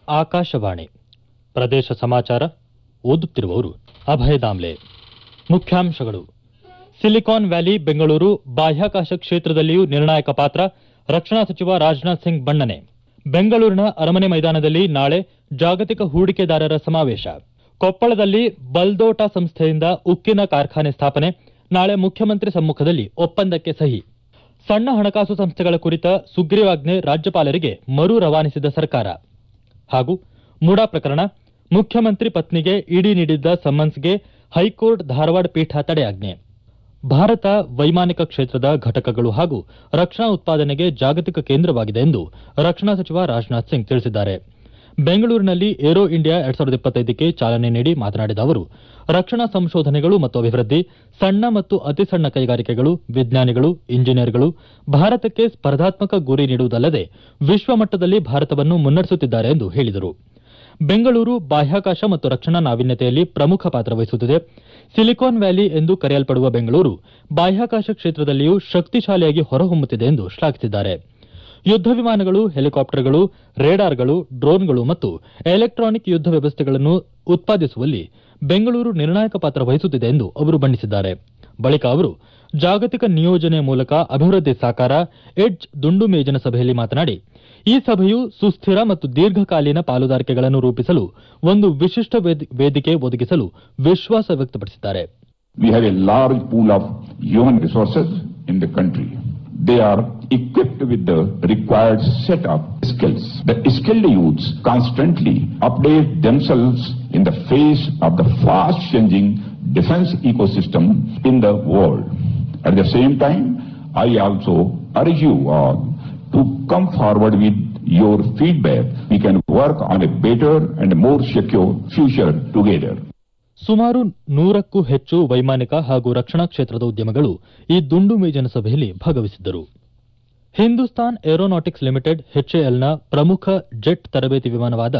ಆಕಾಶವಾಣಿ ಪ್ರದೇಶ ಸಮಾಚಾರ ಓದುತ್ತಿರುವವರು ಅಭಯ ದಾಮ್ಲೆ ಮುಖ್ಯಾಂಶಗಳು ಸಿಲಿಕಾನ್ ವ್ಯಾಲಿ ಬೆಂಗಳೂರು ಬಾಹ್ಯಾಕಾಶ ಕ್ಷೇತ್ರದಲ್ಲಿಯೂ ನಿರ್ಣಾಯಕ ಪಾತ್ರ ರಕ್ಷಣಾ ಸಚಿವ ರಾಜನಾಥ್ ಸಿಂಗ್ ಬಣ್ಣನೆ ಬೆಂಗಳೂರಿನ ಅರಮನೆ ಮೈದಾನದಲ್ಲಿ ನಾಳೆ ಜಾಗತಿಕ ಹೂಡಿಕೆದಾರರ ಸಮಾವೇಶ ಕೊಪ್ಪಳದಲ್ಲಿ ಬಲ್ದೋಟ ಸಂಸ್ಥೆಯಿಂದ ಉಕ್ಕಿನ ಕಾರ್ಖಾನೆ ಸ್ಥಾಪನೆ ನಾಳೆ ಮುಖ್ಯಮಂತ್ರಿ ಸಮ್ಮುಖದಲ್ಲಿ ಒಪ್ಪಂದಕ್ಕೆ ಸಹಿ ಸಣ್ಣ ಹಣಕಾಸು ಸಂಸ್ಥೆಗಳ ಕುರಿತ ಸುಗ್ರೀವಾಜ್ಞೆ ರಾಜ್ಯಪಾಲರಿಗೆ ಮರು ರವಾನಿಸಿದ ಸರ್ಕಾರ ಹಾಗೂ ಮುಡಾ ಪ್ರಕರಣ ಮುಖ್ಯಮಂತ್ರಿ ಪತ್ನಿಗೆ ಇಡಿ ನೀಡಿದ್ದ ಸಮನ್ಸ್ಗೆ ಹೈಕೋರ್ಟ್ ಧಾರವಾಡ ಪೀಠ ತಡೆಯಾಜ್ಞೆ ಭಾರತ ವೈಮಾನಿಕ ಕ್ಷೇತ್ರದ ಘಟಕಗಳು ಹಾಗೂ ರಕ್ಷಣಾ ಉತ್ಪಾದನೆಗೆ ಜಾಗತಿಕ ಕೇಂದ್ರವಾಗಿದೆ ಎಂದು ರಕ್ಷಣಾ ಸಚಿವ ರಾಜನಾಥ್ ಸಿಂಗ್ ತಿಳಿಸಿದ್ದಾರೆ ಬೆಂಗಳೂರಿನಲ್ಲಿ ಏರೋ ಇಂಡಿಯಾ ಎರಡ್ ಸಾವಿರದ ಇಪ್ಪತ್ತೈದಕ್ಕೆ ಚಾಲನೆ ನೀಡಿ ಮಾತನಾಡಿದ ಅವರು ರಕ್ಷಣಾ ಸಂಶೋಧನೆಗಳು ಮತ್ತು ಅಭಿವೃದ್ಧಿ ಸಣ್ಣ ಮತ್ತು ಅತಿ ಸಣ್ಣ ಕೈಗಾರಿಕೆಗಳು ವಿಜ್ಞಾನಿಗಳು ಇಂಜಿನಿಯರ್ಗಳು ಭಾರತಕ್ಕೆ ಸ್ಪರ್ಧಾತ್ಮಕ ಗುರಿ ನೀಡುವುದಲ್ಲದೆ ವಿಶ್ವಮಟ್ಟದಲ್ಲಿ ಭಾರತವನ್ನು ಮುನ್ನಡೆಸುತ್ತಿದ್ದಾರೆ ಎಂದು ಹೇಳಿದರು ಬೆಂಗಳೂರು ಬಾಹ್ಯಾಕಾಶ ಮತ್ತು ರಕ್ಷಣಾ ನಾವೀನ್ಯತೆಯಲ್ಲಿ ಪ್ರಮುಖ ಪಾತ್ರ ವಹಿಸುತ್ತಿದೆ ಸಿಲಿಕಾನ್ ವ್ಯಾಲಿ ಎಂದು ಕರೆಯಲ್ಪಡುವ ಬೆಂಗಳೂರು ಬಾಹ್ಯಾಕಾಶ ಕ್ಷೇತ್ರದಲ್ಲಿಯೂ ಶಕ್ತಿಶಾಲಿಯಾಗಿ ಹೊರಹೊಮ್ಮುತ್ತಿದೆ ಎಂದು ಶ್ಲಾಘಿಸಿದ್ದಾರೆ ಯುದ್ಧ ವಿಮಾನಗಳು ಹೆಲಿಕಾಪ್ಟರ್ಗಳು ರೇಡಾರ್ಗಳು ಡ್ರೋನ್ಗಳು ಮತ್ತು ಎಲೆಕ್ಟ್ರಾನಿಕ್ ಯುದ್ಧ ವ್ಯವಸ್ಥೆಗಳನ್ನು ಉತ್ಪಾದಿಸುವಲ್ಲಿ ಬೆಂಗಳೂರು ನಿರ್ಣಾಯಕ ಪಾತ್ರ ವಹಿಸುತ್ತಿದೆ ಎಂದು ಅವರು ಬಣ್ಣಿಸಿದ್ದಾರೆ ಬಳಿಕ ಅವರು ಜಾಗತಿಕ ನಿಯೋಜನೆ ಮೂಲಕ ಅಭಿವೃದ್ಧಿ ಸಾಕಾರ ಎಡ್ಜ್ ದುಂಡು ಮೇಜಿನ ಸಭೆಯಲ್ಲಿ ಮಾತನಾಡಿ ಈ ಸಭೆಯು ಸುಸ್ಥಿರ ಮತ್ತು ದೀರ್ಘಕಾಲೀನ ಪಾಲುದಾರಿಕೆಗಳನ್ನು ರೂಪಿಸಲು ಒಂದು ವಿಶಿಷ್ಟ ವೇದಿ- ವೇದಿಕೆ ಒದಗಿಸಲು ವಿಶ್ವಾಸ ವ್ಯಕ್ತಪಡಿಸಿದ್ದಾರೆ We have a large pool of human resources in the country. They are equipped with the required set of skills. The skilled youths constantly update themselves in the face of the fast changing defense ecosystem in the world. At the same time, I also urge you all to come forward with your feedback. We can work on a better and more secure future together. ಸುಮಾರು ನೂರಕ್ಕೂ ಹೆಚ್ಚು ವೈಮಾನಿಕ ಹಾಗೂ ರಕ್ಷಣಾ ಕ್ಷೇತ್ರದ ಉದ್ಯಮಗಳು ಈ ದುಂಡು ಮೇಜಿನ ಸಭೆಯಲ್ಲಿ ಭಾಗವಹಿಸಿದ್ದರು ಹಿಂದೂಸ್ತಾನ್ ಏರೋನಾಟಿಕ್ಸ್ ಲಿಮಿಟೆಡ್ ಎಚ್ಎಎಲ್ನ ಪ್ರಮುಖ ಜೆಟ್ ತರಬೇತಿ ವಿಮಾನವಾದ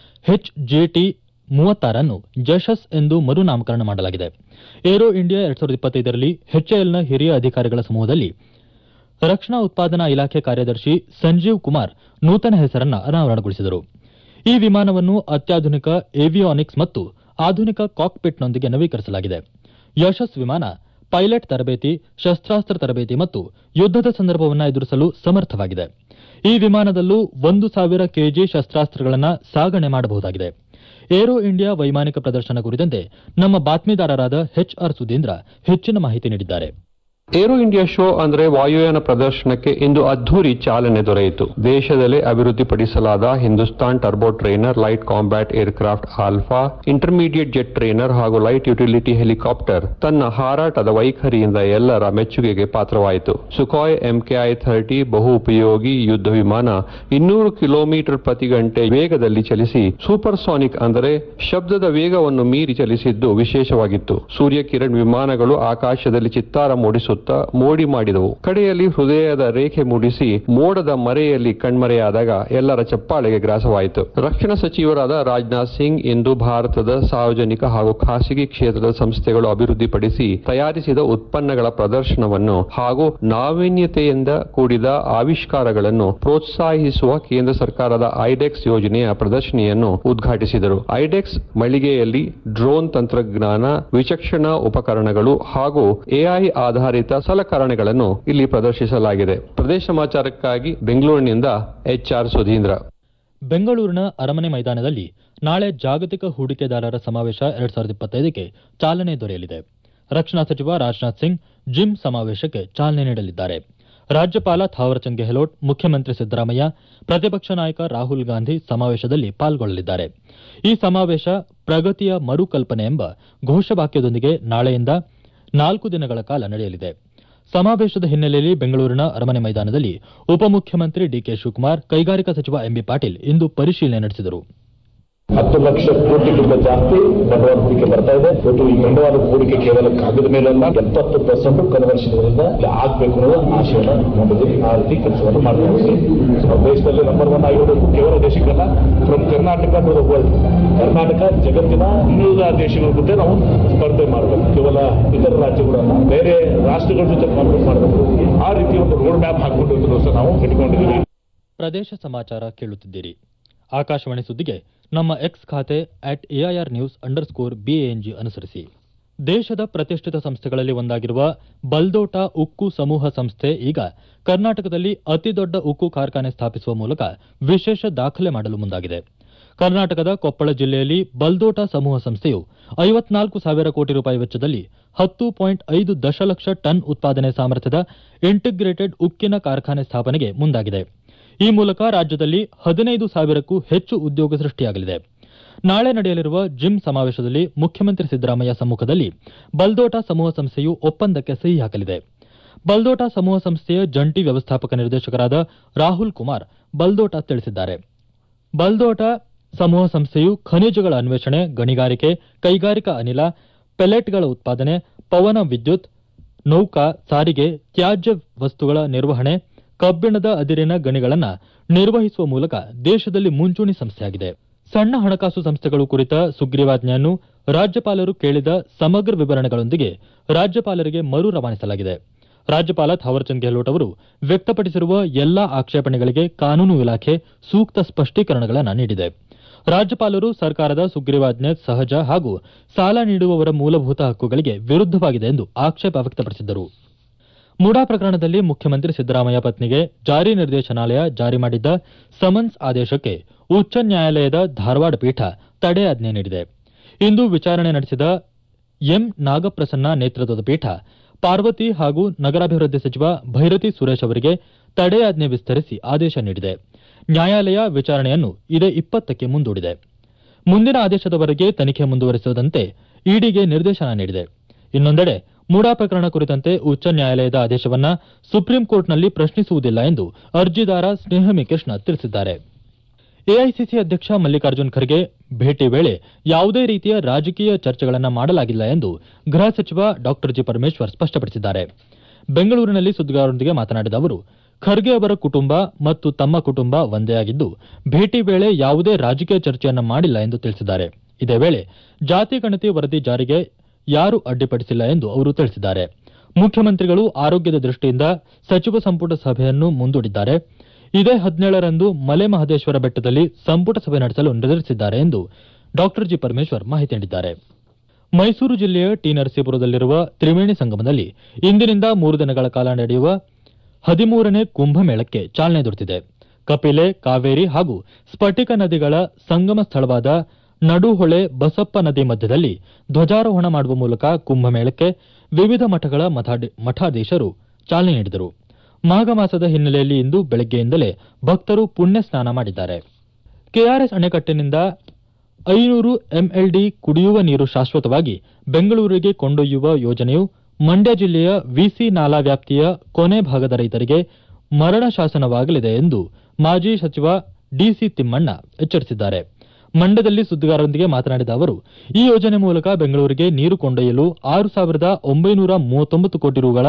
ಎಚ್ಜೆಟಿ ಮೂವತ್ತಾರನ್ನು ಜಶಸ್ ಎಂದು ಮರುನಾಮಕರಣ ಮಾಡಲಾಗಿದೆ ಏರೋ ಇಂಡಿಯಾ ಎರಡ್ ಸಾವಿರದ ಇಪ್ಪತ್ತೈದರಲ್ಲಿ ಎಚ್ಎಎಲ್ನ ಹಿರಿಯ ಅಧಿಕಾರಿಗಳ ಸಮೂಹದಲ್ಲಿ ರಕ್ಷಣಾ ಉತ್ಪಾದನಾ ಇಲಾಖೆ ಕಾರ್ಯದರ್ಶಿ ಸಂಜೀವ್ ಕುಮಾರ್ ನೂತನ ಹೆಸರನ್ನ ಅನಾವರಣಗೊಳಿಸಿದರು ಈ ವಿಮಾನವನ್ನು ಅತ್ಯಾಧುನಿಕ ಏವಿಯಾನಿಕ್ಸ್ ಮತ್ತು ಆಧುನಿಕ ಕಾಕ್ಪಿಟ್ನೊಂದಿಗೆ ನವೀಕರಿಸಲಾಗಿದೆ ಯಶಸ್ ವಿಮಾನ ಪೈಲಟ್ ತರಬೇತಿ ಶಸ್ತ್ರಾಸ್ತ್ರ ತರಬೇತಿ ಮತ್ತು ಯುದ್ಧದ ಸಂದರ್ಭವನ್ನು ಎದುರಿಸಲು ಸಮರ್ಥವಾಗಿದೆ ಈ ವಿಮಾನದಲ್ಲೂ ಒಂದು ಸಾವಿರ ಕೆಜಿ ಶಸ್ತ್ರಾಸ್ತ್ರಗಳನ್ನು ಸಾಗಣೆ ಮಾಡಬಹುದಾಗಿದೆ ಏರೋ ಇಂಡಿಯಾ ವೈಮಾನಿಕ ಪ್ರದರ್ಶನ ಕುರಿತಂತೆ ನಮ್ಮ ಬಾತ್ಮೀದಾರರಾದ ಎಚ್ ಆರ್ ಸುಧೀಂದ್ರ ಹೆಚ್ಚಿನ ಮಾಹಿತಿ ನೀಡಿದ್ದಾರೆ ಏರೋ ಇಂಡಿಯಾ ಶೋ ಅಂದ್ರೆ ವಾಯುಯಾನ ಪ್ರದರ್ಶನಕ್ಕೆ ಇಂದು ಅದ್ಧೂರಿ ಚಾಲನೆ ದೊರೆಯಿತು ದೇಶದಲ್ಲೇ ಅಭಿವೃದ್ಧಿಪಡಿಸಲಾದ Hindustan turbo trainer light combat aircraft alpha intermediate jet trainer ಹಾಗೂ ಲೈಟ್ ಯುಟಿಲಿಟಿ ಹೆಲಿಕಾಪ್ಟರ್ ತನ್ನ ಹಾರಾಟದ ವೈಖರಿಯಿಂದ ಎಲ್ಲರ ಮೆಚ್ಚುಗೆಗೆ ಪಾತ್ರವಾಯಿತು ಸುಖಾಯ್ ಎಂಕೆಐ ಥರ್ಟಿ ಬಹು ಉಪಯೋಗಿ ಯುದ್ಧ ವಿಮಾನ ಇನ್ನೂರು ಕಿಲೋಮೀಟರ್ ಪ್ರತಿ ಗಂಟೆ ವೇಗದಲ್ಲಿ ಚಲಿಸಿ ಸೂಪರ್ ಸಾನಿಕ್ ಅಂದರೆ ಶಬ್ದದ ವೇಗವನ್ನು ಮೀರಿ ಚಲಿಸಿದ್ದು ವಿಶೇಷವಾಗಿತ್ತು ಸೂರ್ಯ ಕಿರಣ್ ವಿಮಾನಗಳು ಆಕಾಶದಲ್ಲಿ ಚಿತ್ತಾರ ಮೂಡಿಸುತ್ತಾ ಮೋಡಿ ಮಾಡಿದವು ಕಡೆಯಲ್ಲಿ ಹೃದಯದ ರೇಖೆ ಮೂಡಿಸಿ ಮೋಡದ ಮರೆಯಲ್ಲಿ ಕಣ್ಮರೆಯಾದಾಗ ಎಲ್ಲರ ಚಪ್ಪಾಳೆಗೆ ಗ್ರಾಸವಾಯಿತು ರಕ್ಷಣಾ ಸಚಿವರಾದ ರಾಜನಾಥ್ ಸಿಂಗ್ ಇಂದು ಭಾರತದ ಸಾರ್ವಜನಿಕ ಹಾಗೂ ಖಾಸಗಿ ಕ್ಷೇತ್ರದ ಸಂಸ್ಥೆಗಳು ಅಭಿವೃದ್ಧಿಪಡಿಸಿ ತಯಾರಿಸಿದ ಉತ್ಪನ್ನಗಳ ಪ್ರದರ್ಶನವನ್ನು ಹಾಗೂ ನಾವೀನ್ಯತೆಯಿಂದ ಕೂಡಿದ ಆವಿಷ್ಕಾರಗಳನ್ನು ಪ್ರೋತ್ಸಾಹಿಸುವ ಕೇಂದ್ರ ಸರ್ಕಾರದ ಐಡೆಕ್ಸ್ ಯೋಜನೆಯ ಪ್ರದರ್ಶನಿಯನ್ನು ಉದ್ಘಾಟಿಸಿದರು ಐಡೆಕ್ಸ್ ಮಳಿಗೆಯಲ್ಲಿ ಡ್ರೋನ್ ತಂತ್ರಜ್ಞಾನ ವಿಚಕ್ಷಣಾ ಉಪಕರಣಗಳು ಹಾಗೂ ಎಐ ಆಧಾರಿತ ಸಲಕರಣೆಗಳನ್ನು ಇಲ್ಲಿ ಪ್ರದರ್ಶಿಸಲಾಗಿದೆ ಪ್ರದೇಶ ಸಮಾಚಾರಕ್ಕಾಗಿ ಬೆಂಗಳೂರಿನಿಂದ ಎಚ್ಆರ್ ಸುಧೀಂದ್ರ ಬೆಂಗಳೂರಿನ ಅರಮನೆ ಮೈದಾನದಲ್ಲಿ ನಾಳೆ ಜಾಗತಿಕ ಹೂಡಿಕೆದಾರರ ಸಮಾವೇಶ ಎರಡ್ ಸಾವಿರದ ಇಪ್ಪತ್ತೈದಕ್ಕೆ ಚಾಲನೆ ದೊರೆಯಲಿದೆ ರಕ್ಷಣಾ ಸಚಿವ ರಾಜನಾಥ್ ಸಿಂಗ್ ಜಿಮ್ ಸಮಾವೇಶಕ್ಕೆ ಚಾಲನೆ ನೀಡಲಿದ್ದಾರೆ ರಾಜ್ಯಪಾಲ ಥಾವರ್ಚಂದ್ ಗೆಹ್ಲೋಟ್ ಮುಖ್ಯಮಂತ್ರಿ ಸಿದ್ದರಾಮಯ್ಯ ಪ್ರತಿಪಕ್ಷ ನಾಯಕ ರಾಹುಲ್ ಗಾಂಧಿ ಸಮಾವೇಶದಲ್ಲಿ ಪಾಲ್ಗೊಳ್ಳಲಿದ್ದಾರೆ ಈ ಸಮಾವೇಶ ಪ್ರಗತಿಯ ಮರುಕಲ್ಪನೆ ಎಂಬ ಘೋಷವಾಕ್ಯದೊಂದಿಗೆ ನಾಳೆಯಿಂದ ನಾಲ್ಕು ದಿನಗಳ ಕಾಲ ನಡೆಯಲಿದೆ ಸಮಾವೇಶದ ಹಿನ್ನೆಲೆಯಲ್ಲಿ ಬೆಂಗಳೂರಿನ ಅರಮನೆ ಮೈದಾನದಲ್ಲಿ ಉಪಮುಖ್ಯಮಂತ್ರಿ ಡಿಕೆ ಶಿವಕುಮಾರ್ ಕೈಗಾರಿಕಾ ಸಚಿವ ಎಂಬಿ ಪಾಟೀಲ್ ಇಂದು ಪರಿಶೀಲನೆ ನಡೆಸಿದರು ಹತ್ತು ಲಕ್ಷ ಕೋಟಿಗಿಂತ ಜಾಸ್ತಿ ಬಂಡವಾಳ ಹೂಡಿಕೆ ಬರ್ತಾ ಇದೆ ಇವತ್ತು ಈ ಬಂಡವಾಳ ಹೂಡಿಕೆ ಕೇವಲ ಕಾಗದ ಮೇಲಲ್ಲ ಎಪ್ಪತ್ತು ಪರ್ಸೆಂಟ್ ಕನ್ವರ್ಷನ್ ಇಂದ ಆಗ್ಬೇಕು ಅನ್ನೋ ಒಂದು ಆಶಯನ ಇಟ್ಕೊಂಡಿದ್ದೀವಿ ಆ ರೀತಿ ಕೆಲಸವನ್ನು ಮಾಡ್ತಾ ಇದ್ದೀವಿ ನಾವು ದೇಶದಲ್ಲಿ ನಂಬರ್ ಒನ್ ಆಗಿರೋದು ಕೇವಲ ದೇಶಕ್ಕಲ್ಲ from Karnataka to the world Karnataka ಜಗತ್ತಿನ ಇನ್ನುಳಿದ ದೇಶಗಳ ಜೊತೆ ನಾವು ಸ್ಪರ್ಧೆ ಮಾಡಬೇಕು ಕೇವಲ ಇತರ ರಾಜ್ಯಗಳನ್ನ ಬೇರೆ ರಾಷ್ಟ್ರಗಳ ಜೊತೆ ಕಾಂಪೀಟ್ ಮಾಡಬೇಕು ಆ ರೀತಿ ಒಂದು ರೋಡ್ ಮ್ಯಾಪ್ ಹಾಕೊಂಡಿದ್ರು ಸಹ ನಾವು ಇಟ್ಕೊಂಡಿದ್ದೀವಿ ಪ್ರದೇಶ ಸಮಾಚಾರ ಕೇಳುತ್ತಿದ್ದೀರಿ ಆಕಾಶವಾಣಿ ಸುದ್ದಿಗೆ ನಮ್ಮ ಎಕ್ಸ್ ಖಾತೆ at AIR news underscore BANG ಅನುಸರಿಸಿ ದೇಶದ ಪ್ರತಿಷ್ಠಿತ ಸಂಸ್ಥೆಗಳಲ್ಲಿ ಒಂದಾಗಿರುವ ಬಲ್ದೋಟ ಉಕ್ಕು ಸಮೂಹ ಸಂಸ್ಥೆ ಈಗ ಕರ್ನಾಟಕದಲ್ಲಿ ಅತಿದೊಡ್ಡ ಉಕ್ಕು ಕಾರ್ಖಾನೆ ಸ್ಥಾಪಿಸುವ ಮೂಲಕ ವಿಶೇಷ ದಾಖಲೆ ಮಾಡಲು ಮುಂದಾಗಿದೆ ಕರ್ನಾಟಕದ ಕೊಪ್ಪಳ ಜಿಲ್ಲೆಯಲ್ಲಿ ಬಲ್ದೋಟ ಸಮೂಹ ಸಂಸ್ಥೆಯು ಐವತ್ನಾಲ್ಕು ಸಾವಿರ ಕೋಟಿ ರೂಪಾಯಿ ವೆಚ್ಚದಲ್ಲಿ ಹತ್ತು ಪಾಯಿಂಟ್ ಐದು ದಶಲಕ್ಷ ಟನ್ ಉತ್ಪಾದನೆ ಸಾಮರ್ಥ್ಯದ ಇಂಟಿಗ್ರೇಟೆಡ್ ಉಕ್ಕಿನ ಕಾರ್ಖಾನೆ ಸ್ಥಾಪನೆಗೆ ಮುಂದಾಗಿದೆ ಈ ಮೂಲಕ ರಾಜ್ಯದಲ್ಲಿ ಹದಿನೈದು ಸಾವಿರಕ್ಕೂ ಹೆಚ್ಚು ಉದ್ಯೋಗ ಸೃಷ್ಟಿಯಾಗಲಿದೆ ನಾಳೆ ನಡೆಯಲಿರುವ ಜಿಮ್ ಸಮಾವೇಶದಲ್ಲಿ ಮುಖ್ಯಮಂತ್ರಿ ಸಿದ್ದರಾಮಯ್ಯ ಸಮ್ಮುಖದಲ್ಲಿ ಬಲ್ದೋಟ ಸಮೂಹ ಸಂಸ್ಥೆಯು ಒಪ್ಪಂದಕ್ಕೆ ಸಹಿ ಹಾಕಲಿದೆ ಬಲ್ದೋಟ ಸಮೂಹ ಸಂಸ್ಥೆಯ ಜಂಟಿ ವ್ಯವಸ್ಥಾಪಕ ನಿರ್ದೇಶಕರಾದ ರಾಹುಲ್ ಕುಮಾರ್ ಬಲ್ದೋಟ ತಿಳಿಸಿದ್ದಾರೆ ಬಲ್ದೋಟ ಸಮೂಹ ಸಂಸ್ಥೆಯು ಖನಿಜಗಳ ಅನ್ವೇಷಣೆ ಗಣಿಗಾರಿಕೆ ಕೈಗಾರಿಕಾ ಅನಿಲ ಪೆಲೆಟ್ಗಳ ಉತ್ಪಾದನೆ ಪವನ ವಿದ್ಯುತ್ ನೌಕಾ ಸಾರಿಗೆ ತ್ಯಾಜ್ಯ ವಸ್ತುಗಳ ನಿರ್ವಹಣೆ ಕಬ್ಬಿಣದ ಅದಿರಿನ ಗಣಿಗಳನ್ನು ನಿರ್ವಹಿಸುವ ಮೂಲಕ ದೇಶದಲ್ಲಿ ಮುಂಚೂಣಿ ಸಂಸ್ಥೆಯಾಗಿದೆ ಸಣ್ಣ ಹಣಕಾಸು ಸಂಸ್ಥೆಗಳು ಕುರಿತ ಸುಗ್ರೀವಾಜ್ಞೆಯನ್ನು ರಾಜ್ಯಪಾಲರು ಕೇಳಿದ ಸಮಗ್ರ ವಿವರಣೆಗಳೊಂದಿಗೆ ರಾಜ್ಯಪಾಲರಿಗೆ ಮರು ರವಾನಿಸಲಾಗಿದೆ ರಾಜ್ಯಪಾಲ ಥಾವರ್ಚಂದ್ ಗೆಹ್ಲೋಟ್ ಅವರು ವ್ಯಕ್ತಪಡಿಸಿರುವ ಎಲ್ಲಾ ಆಕ್ಷೇಪಣೆಗಳಿಗೆ ಕಾನೂನು ಇಲಾಖೆ ಸೂಕ್ತ ಸ್ಪಷ್ಟೀಕರಣಗಳನ್ನು ನೀಡಿದೆ ರಾಜ್ಯಪಾಲರು ಸರ್ಕಾರದ ಸುಗ್ರೀವಾಜ್ಞೆ ಸಹಜ ಹಾಗೂ ಸಾಲ ನೀಡುವವರ ಮೂಲಭೂತ ಹಕ್ಕುಗಳಿಗೆ ವಿರುದ್ಧವಾಗಿದೆ ಎಂದು ಆಕ್ಷೇಪ ವ್ಯಕ್ತಪಡಿಸಿದ್ದರು ಮುಡಾ ಪ್ರಕರಣದಲ್ಲಿ ಮುಖ್ಯಮಂತ್ರಿ ಸಿದ್ದರಾಮಯ್ಯ ಪತ್ನಿಗೆ ಜಾರಿ ನಿರ್ದೇಶನಾಲಯ ಜಾರಿ ಮಾಡಿದ್ದ ಸಮನ್ಸ್ ಆದೇಶಕ್ಕೆ ಉಚ್ಚ ನ್ಯಾಯಾಲಯದ ಧಾರವಾಡ ಪೀಠ ತಡೆಯಾಜ್ಞೆ ನೀಡಿದೆ ಇಂದು ವಿಚಾರಣೆ ನಡೆಸಿದ ಎಂ ನಾಗಪ್ರಸನ್ನ ನೇತೃತ್ವದ ಪೀಠ ಪಾರ್ವತಿ ಹಾಗೂ ನಗರಾಭಿವೃದ್ಧಿ ಸಚಿವ ಭೈರತಿ ಸುರೇಶ್ ಅವರಿಗೆ ತಡೆಯಾಜ್ಞೆ ವಿಸ್ತರಿಸಿ ಆದೇಶ ನೀಡಿದೆ ನ್ಯಾಯಾಲಯ ವಿಚಾರಣೆಯನ್ನು ಇದೇ ಇಪ್ಪತ್ತಕ್ಕೆ ಮುಂದೂಡಿದೆ ಮುಂದಿನ ಆದೇಶದವರೆಗೆ ತನಿಖೆ ಮುಂದುವರಿಸುವಂತೆ ಇಡಿಗೆ ನಿರ್ದೇಶನ ನೀಡಿದೆ ಇನ್ನೊಂದೆಡೆ ಮುಡಾ ಪ್ರಕರಣ ಕುರಿತಂತೆ ಉಚ್ಚ ನ್ಯಾಯಾಲಯದ ಆದೇಶವನ್ನ ಸುಪ್ರೀಂ ಕೋರ್ಟ್ನಲ್ಲಿ ಪ್ರಶ್ನಿಸುವುದಿಲ್ಲ ಎಂದು ಅರ್ಜಿದಾರ ಸ್ನೇಹಮಿ ಕೃಷ್ಣ ತಿಳಿಸಿದ್ದಾರೆ ಎಐಸಿಸಿ ಅಧ್ಯಕ್ಷ ಮಲ್ಲಿಕಾರ್ಜುನ್ ಖರ್ಗೆ ಭೇಟಿ ವೇಳೆ ಯಾವುದೇ ರೀತಿಯ ರಾಜಕೀಯ ಚರ್ಚೆಗಳನ್ನು ಮಾಡಲಾಗಿಲ್ಲ ಎಂದು ಗೃಹ ಸಚಿವ ಡಾ ಜಿ ಪರಮೇಶ್ವರ್ ಸ್ಪಷ್ಟಪಡಿಸಿದ್ದಾರೆ ಬೆಂಗಳೂರಿನಲ್ಲಿ ಸುದ್ದಿಗಾರರೊಂದಿಗೆ ಮಾತನಾಡಿದ ಅವರು ಖರ್ಗೆ ಅವರ ಕುಟುಂಬ ಮತ್ತು ತಮ್ಮ ಕುಟುಂಬ ಒಂದೇ ಆಗಿದ್ದು ಭೇಟಿ ವೇಳೆ ಯಾವುದೇ ರಾಜಕೀಯ ಚರ್ಚೆಯನ್ನ ಮಾಡಿಲ್ಲ ಎಂದು ತಿಳಿಸಿದ್ದಾರೆ ಇದೇ ವೇಳೆ ಜಾತಿ ಗಣತಿ ವರದಿ ಜಾರಿಗೆ ಯಾರೂ ಅಡ್ಡಿಪಡಿಸಿಲ್ಲ ಎಂದು ಅವರು ತಿಳಿಸಿದ್ದಾರೆ ಮುಖ್ಯಮಂತ್ರಿಗಳು ಆರೋಗ್ಯದ ದೃಷ್ಟಿಯಿಂದ ಸಚಿವ ಸಂಪುಟ ಸಭೆಯನ್ನು ಮುಂದೂಡಿದ್ದಾರೆ ಇದೇ ಹದಿನೇಳರಂದು ಮಲೆ ಮಹದೇಶ್ವರ ಬೆಟ್ಟದಲ್ಲಿ ಸಂಪುಟ ಸಭೆ ನಡೆಸಲು ನಿರ್ಧರಿಸಿದ್ದಾರೆ ಎಂದು ಡಾ ಜಿ ಪರಮೇಶ್ವರ್ ಮಾಹಿತಿ ನೀಡಿದ್ದಾರೆ ಮೈಸೂರು ಜಿಲ್ಲೆಯ ಟಿ ನರಸೀಪುರದಲ್ಲಿರುವ ತ್ರಿವೇಣಿ ಸಂಗಮದಲ್ಲಿ ಇಂದಿನಿಂದ ಮೂರು ದಿನಗಳ ಕಾಲ ನಡೆಯುವ ಹದಿಮೂರನೇ ಕುಂಭಮೇಳಕ್ಕೆ ಚಾಲನೆ ದೊರೆತಿದೆ ಕಪಿಲೆ ಕಾವೇರಿ ಹಾಗೂ ಸ್ಫಟಿಕ ನದಿಗಳ ಸಂಗಮ ಸ್ಥಳವಾದ ನಡುಹೊಳೆ ಬಸಪ್ಪ ನದಿ ಮಧ್ಯದಲ್ಲಿ ಧ್ವಜಾರೋಹಣ ಮಾಡುವ ಮೂಲಕ ಕುಂಭಮೇಳಕ್ಕೆ ವಿವಿಧ ಮಠಗಳ ಮಠಾಧಿ- ಮಠಾಧೀಶರು ಚಾಲನೆ ನೀಡಿದರು ಮಾಘ ಮಾಸದ ಹಿನ್ನೆಲೆಯಲ್ಲಿ ಇಂದು ಬೆಳಗ್ಗೆಯಿಂದಲೇ ಭಕ್ತರು ಪುಣ್ಯ ಸ್ನಾನ ಮಾಡಿದ್ದಾರೆ ಕೆಆರ್ಎಸ್ ಅಣೆಕಟ್ಟಿನಿಂದ ಐನೂರು ಎಂಎಲ್ಡಿ ಕುಡಿಯುವ ನೀರು ಶಾಶ್ವತವಾಗಿ ಬೆಂಗಳೂರಿಗೆ ಕೊಂಡೊಯ್ಯುವ ಯೋಜನೆಯು ಮಂಡ್ಯ ಜಿಲ್ಲೆಯ ವಿಸಿ ನಾಲಾ ವ್ಯಾಪ್ತಿಯ ಕೊನೆ ಭಾಗದ ರೈತರಿಗೆ ಮರಣ ಶಾಸನವಾಗಲಿದೆ ಎಂದು ಮಾಜಿ ಸಚಿವ ಡಿಸಿ ತಿಮ್ಮಣ್ಣ ಎಚ್ಚರಿಸಿದ್ದಾರೆ ಮಂಡ್ಯದಲ್ಲಿ ಸುದ್ದಿಗಾರರೊಂದಿಗೆ ಮಾತನಾಡಿದ ಅವರು ಈ ಯೋಜನೆ ಮೂಲಕ ಬೆಂಗಳೂರಿಗೆ ನೀರು ಕೊಂಡೊಯ್ಯಲು ಆರು ಸಾವಿರದ ಒಂಬೈನೂರ ಮೂವತ್ತೊಂಬತ್ತು ಕೋಟಿ ರುಗಳ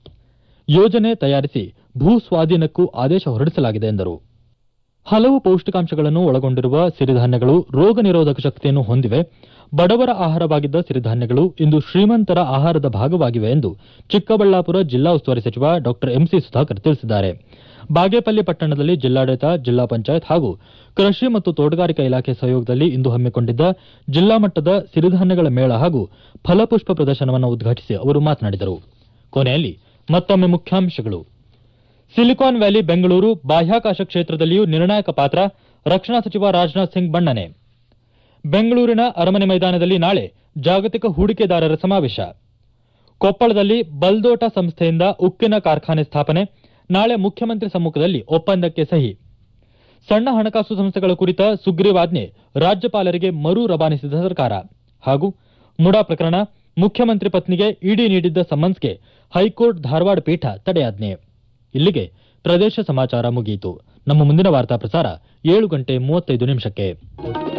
ಯೋಜನೆ ತಯಾರಿಸಿ ಭೂ ಸ್ವಾಧೀನಕ್ಕೂ ಆದೇಶ ಹೊರಡಿಸಲಾಗಿದೆ ಎಂದರು ಹಲವು ಪೌಷ್ಟಿಕಾಂಶಗಳನ್ನು ಒಳಗೊಂಡಿರುವ ಸಿರಿಧಾನ್ಯಗಳು ರೋಗ ನಿರೋಧಕ ಶಕ್ತಿಯನ್ನು ಹೊಂದಿವೆ ಬಡವರ ಆಹಾರವಾಗಿದ್ದ ಸಿರಿಧಾನ್ಯಗಳು ಇಂದು ಶ್ರೀಮಂತರ ಆಹಾರದ ಭಾಗವಾಗಿವೆ ಎಂದು ಚಿಕ್ಕಬಳ್ಳಾಪುರ ಜಿಲ್ಲಾ ಉಸ್ತುವಾರಿ ಸಚಿವ ಡಾ ಎಂಸಿ ಸುಧಾಕರ್ ತಿಳಿಸಿದ್ದಾರೆ ಬಾಗೇಪಲ್ಲಿ ಪಟ್ಟಣದಲ್ಲಿ ಜಿಲ್ಲಾಡಳಿತ ಜಿಲ್ಲಾ ಪಂಚಾಯತ್ ಹಾಗೂ ಕೃಷಿ ಮತ್ತು ತೋಟಗಾರಿಕಾ ಇಲಾಖೆ ಸಹಯೋಗದಲ್ಲಿ ಇಂದು ಹಮ್ಮಿಕೊಂಡಿದ್ದ ಜಿಲ್ಲಾ ಮಟ್ಟದ ಸಿರಿಧಾನ್ಯಗಳ ಮೇಳ ಹಾಗೂ ಫಲಪುಷ್ಪ ಪ್ರದರ್ಶನವನ್ನು ಉದ್ಘಾಟಿಸಿ ಅವರು ಮಾತನಾಡಿದರು ಕೊನೆಯಲ್ಲಿ ಮತ್ತೊಮ್ಮೆ ಮುಖ್ಯಾಂಶಗಳು ಸಿಲಿಕಾನ್ ವ್ಯಾಲಿ ಬೆಂಗಳೂರು ಬಾಹ್ಯಾಕಾಶ ಕ್ಷೇತ್ರದಲ್ಲಿಯೂ ನಿರ್ಣಾಯಕ ಪಾತ್ರ ರಕ್ಷಣಾ ಸಚಿವ ರಾಜನಾಥ್ ಸಿಂಗ್ ಬಣ್ಣನೆ ಬೆಂಗಳೂರಿನ ಅರಮನೆ ಮೈದಾನದಲ್ಲಿ ನಾಳೆ ಜಾಗತಿಕ ಹೂಡಿಕೆದಾರರ ಸಮಾವೇಶ ಕೊಪ್ಪಳದಲ್ಲಿ ಬಲ್ದೋಟ ಸಂಸ್ಥೆಯಿಂದ ಉಕ್ಕಿನ ಕಾರ್ಖಾನೆ ಸ್ಥಾಪನೆ ನಾಳೆ ಮುಖ್ಯಮಂತ್ರಿ ಸಮ್ಮುಖದಲ್ಲಿ ಒಪ್ಪಂದಕ್ಕೆ ಸಹಿ ಸಣ್ಣ ಹಣಕಾಸು ಸಂಸ್ಥೆಗಳ ಕುರಿತ ಸುಗ್ರೀವಾಜ್ಞೆ ರಾಜ್ಯಪಾಲರಿಗೆ ಮರು ರವಾನಿಸಿದ ಸರ್ಕಾರ ಹಾಗೂ ಮುಡಾ ಪ್ರಕರಣ ಮುಖ್ಯಮಂತ್ರಿ ಪತ್ನಿಗೆ ಇಡಿ ನೀಡಿದ್ದ ಸಮನ್ಸ್ಗೆ ಹೈಕೋರ್ಟ್ ಧಾರವಾಡ ಪೀಠ ತಡೆಯಾಜ್ಞೆ ಇಲ್ಲಿಗೆ ಪ್ರದೇಶ ಸಮಾಚಾರ ಮುಗಿಯಿತು ನಮ್ಮ ಮುಂದಿನ ವಾರ್ತಾ ಪ್ರಸಾರ ಏಳು ಗಂಟೆ ಮೂವತ್ತೈದು ನಿಮಿಷಕ್ಕೆ